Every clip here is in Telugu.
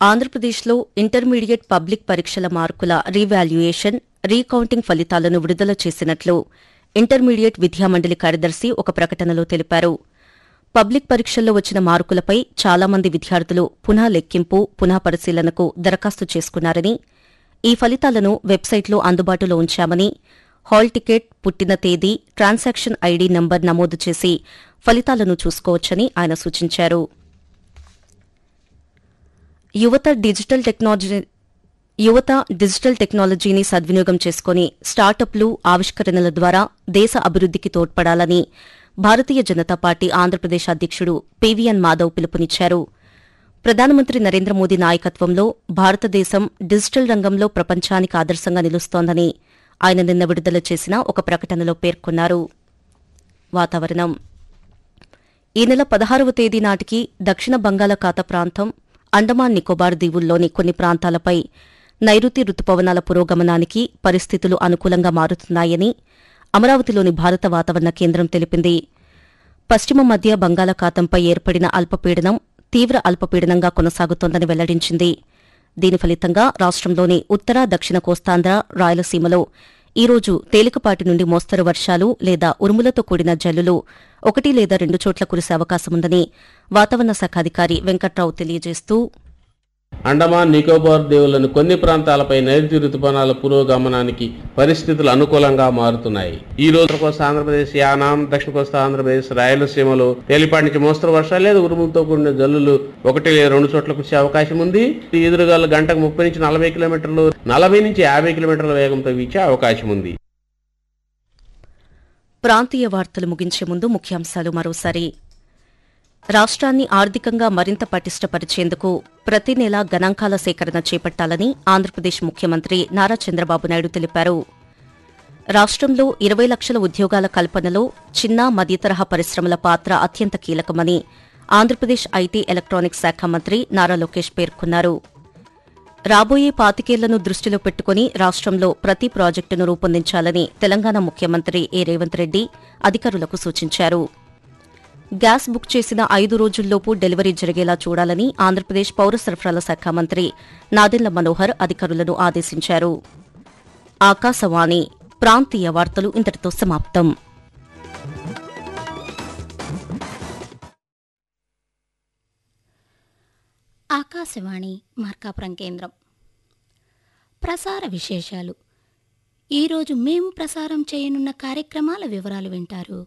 ఆంధ్రప్రదేశ్లో ఇంటర్మీడియట్ పబ్లిక్ పరీక్షల మార్కుల రీవాల్యుయేషన్ రీకౌంటింగ్ ఫలితాలను విడుదల చేసినట్లు ఇంటర్మీడియట్ విద్యామండలి కార్యదర్శి ఒక ప్రకటనలో తెలిపారు పబ్లిక్ పరీక్షల్లో వచ్చిన మార్కులపై చాలా మంది విద్యార్థులు పునః లెక్కింపు పునః పరిశీలనకు దరఖాస్తు చేసుకున్నారని ఈ ఫలితాలను వెబ్సైట్లో అందుబాటులో ఉంచామని హాల్ టికెట్ పుట్టిన తేదీ ట్రాన్సాక్షన్ ఐడీ నంబర్ నమోదు చేసి ఫలితాలను చూసుకోవచ్చని ఆయన సూచించారు యువత డిజిటల్ టెక్నాలజీ యువత డిజిటల్ టెక్నాలజీని సద్వినియోగం చేసుకుని స్టార్టప్లు ఆవిష్కరణల ద్వారా దేశ అభివృద్దికి తోడ్పడాలని భారతీయ జనతా పార్టీ ఆంధ్రప్రదేశ్ అధ్యకుడు పీవీఎన్ మాధవ్ పిలుపునిచ్చారు ప్రధానమంత్రి నరేంద్ర మోదీ నాయకత్వంలో భారతదేశం డిజిటల్ రంగంలో ప్రపంచానికి ఆదర్శంగా నిలుస్తోందని ఆయన నిన్న విడుదల చేసిన ఒక ప్రకటనలో పేర్కొన్నారు వాతావరణం ఈ నెల పదహారవ తేదీ నాటికి దక్షిణ బంగాళాఖాత ప్రాంతం అండమాన్ నికోబార్ దీవుల్లోని కొన్ని ప్రాంతాలపై నైరుతి రుతుపవనాల పురోగమనానికి పరిస్థితులు అనుకూలంగా మారుతున్నాయని అమరావతిలోని భారత వాతావరణ కేంద్రం తెలిపింది పశ్చిమ మధ్య బంగాళాఖాతంపై ఏర్పడిన అల్పపీడనం తీవ్ర అల్పపీడనంగా కొనసాగుతోందని వెల్లడించింది దీని ఫలితంగా రాష్ట్రంలోని ఉత్తర దక్షిణ కోస్తాంధ్ర రాయలసీమలో ఈ రోజు తేలికపాటి నుండి మోస్తరు వర్షాలు లేదా ఉరుములతో కూడిన జల్లులు ఒకటి లేదా రెండు చోట్ల కురిసే అవకాశముందని వాతావరణ శాఖ అధికారి వెంకట్రావు తెలియజేస్తూ అండమాన్ నికోబార్ దీవులను కొన్ని ప్రాంతాలపై నైరుతి రుతుపవనాల పురోగమనానికి పరిస్థితులు అనుకూలంగా మారుతున్నాయి ఈ రోజు ఉత్తర కోస్తా ఆంధ్రప్రదేశ్ యానాం దక్షిణ కోస్తా ఆంధ్రప్రదేశ్ రాయలసీమలో తేలిపాటి నుంచి మోస్తరు వర్షాలు లేదా ఉరుములతో కూడిన జల్లులు ఒకటి లేదా రెండు చోట్ల కురిసే అవకాశం ఉంది ఈ ఎదురుగాలు గంటకు ముప్పై నుంచి నలభై కిలోమీటర్లు నలభై నుంచి యాభై కిలోమీటర్ల వేగంతో వీచే అవకాశం ఉంది ప్రాంతీయ వార్తలు ముగించే ముందు ముఖ్యాంశాలు మరోసారి రాష్ట్రాన్ని ఆర్థికంగా మరింత పటిష్టపరిచేందుకు ప్రతి నెలా గణాంకాల సేకరణ చేపట్టాలని ఆంధ్రప్రదేశ్ ముఖ్యమంత్రి నారా చంద్రబాబు నాయుడు తెలిపారు రాష్ట్రంలో ఇరవై లక్షల ఉద్యోగాల కల్పనలో చిన్న మధ్యతరహా పరిశ్రమల పాత్ర అత్యంత కీలకమని ఆంధ్రప్రదేశ్ ఐటీ ఎలక్ట్రానిక్స్ శాఖ మంత్రి నారా లోకేష్ పేర్కొన్నారు రాబోయే పాతికేళ్లను దృష్టిలో పెట్టుకుని రాష్ట్రంలో ప్రతి ప్రాజెక్టును రూపొందించాలని తెలంగాణ ముఖ్యమంత్రి ఏ రేవంత్ రెడ్డి అధికారులకు సూచించారు గ్యాస్ బుక్ చేసిన ఐదు రోజుల్లోపు డెలివరీ జరిగేలా చూడాలని ఆంధ్రప్రదేశ్ పౌర సరఫరాల శాఖ మంత్రి నాదెండ్ల మనోహర్ అధికారులను ఆదేశించారు ఆకాశవాణి ప్రాంతీయ వార్తలు ఇంతటితో సమాప్తం ఆకాశవాణి మార్కాపురం కేంద్రం ప్రసార విశేషాలు ఈరోజు మేము ప్రసారం చేయనున్న కార్యక్రమాల వివరాలు వింటారు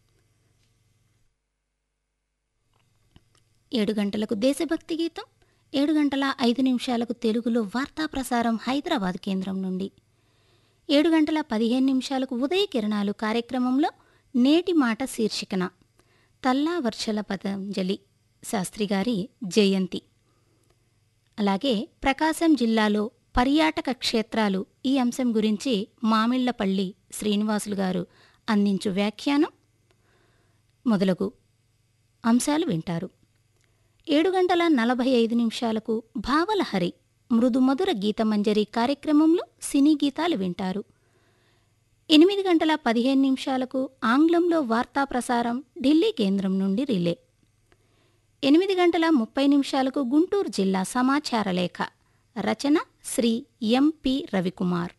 ఏడు గంటలకు దేశభక్తి గీతం ఏడు గంటల ఐదు నిమిషాలకు తెలుగులో వార్తా ప్రసారం హైదరాబాద్ కేంద్రం నుండి ఏడు గంటల పదిహేను నిమిషాలకు ఉదయ కిరణాలు కార్యక్రమంలో నేటి మాట శీర్షికన తల్లా వర్షల పతంజలి శాస్త్రి గారి జయంతి అలాగే ప్రకాశం జిల్లాలో పర్యాటక క్షేత్రాలు ఈ అంశం గురించి మామిళ్లపల్లి శ్రీనివాసులు గారు అందించు వ్యాఖ్యానం మొదలగు అంశాలు వింటారు ఏడు గంటల నలభై ఐదు నిమిషాలకు భావలహరి మృదుమధుర గీతమంజరి కార్యక్రమంలో సినీ గీతాలు వింటారు ఎనిమిది గంటల పదిహేను నిమిషాలకు ఆంగ్లంలో వార్తా ప్రసారం ఢిల్లీ కేంద్రం నుండి రిలే ఎనిమిది గంటల ముప్పై నిమిషాలకు గుంటూరు జిల్లా సమాచార లేఖ రచన శ్రీ ఎంపి రవికుమార్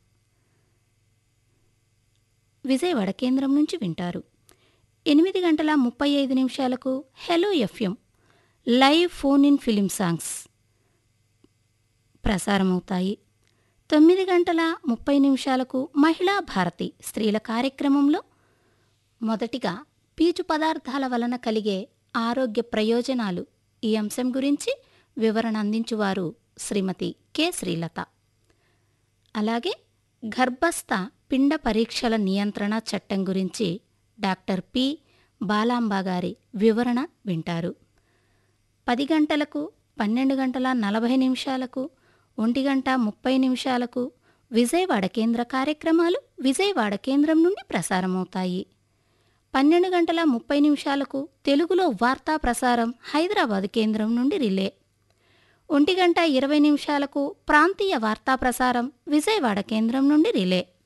విజయవాడ కేంద్రం నుంచి వింటారు ఎనిమిది గంటల ముప్పై ఐదు నిమిషాలకు hello FM live phone in film songs ప్రసారమవుతాయి తొమ్మిది గంటల ముప్పై నిమిషాలకు మహిళా భారతి స్త్రీల కార్యక్రమంలో మొదటిగా పీచు పదార్థాల వలన కలిగే ఆరోగ్య ప్రయోజనాలు ఈ అంశం గురించి వివరణ అందించువారు శ్రీమతి కె శ్రీలత అలాగే గర్భస్థ పిండ పరీక్షల నియంత్రణ చట్టం గురించి డాక్టర్ పి బాలాంబ గారి వివరణ వింటారు పది గంటలకు పన్నెండు గంటల నలభై నిమిషాలకు ఒంటి గంట ముప్పై నిమిషాలకు విజయవాడ కేంద్ర కార్యక్రమాలు విజయవాడ కేంద్రం నుండి ప్రసారమవుతాయి పన్నెండు గంటల ముప్పై నిమిషాలకు తెలుగులో వార్తా ప్రసారం హైదరాబాద్ కేంద్రం నుండి రిలే ఒంటి గంట ఇరవై నిమిషాలకు ప్రాంతీయ వార్తా ప్రసారం విజయవాడ కేంద్రం నుండి రిలే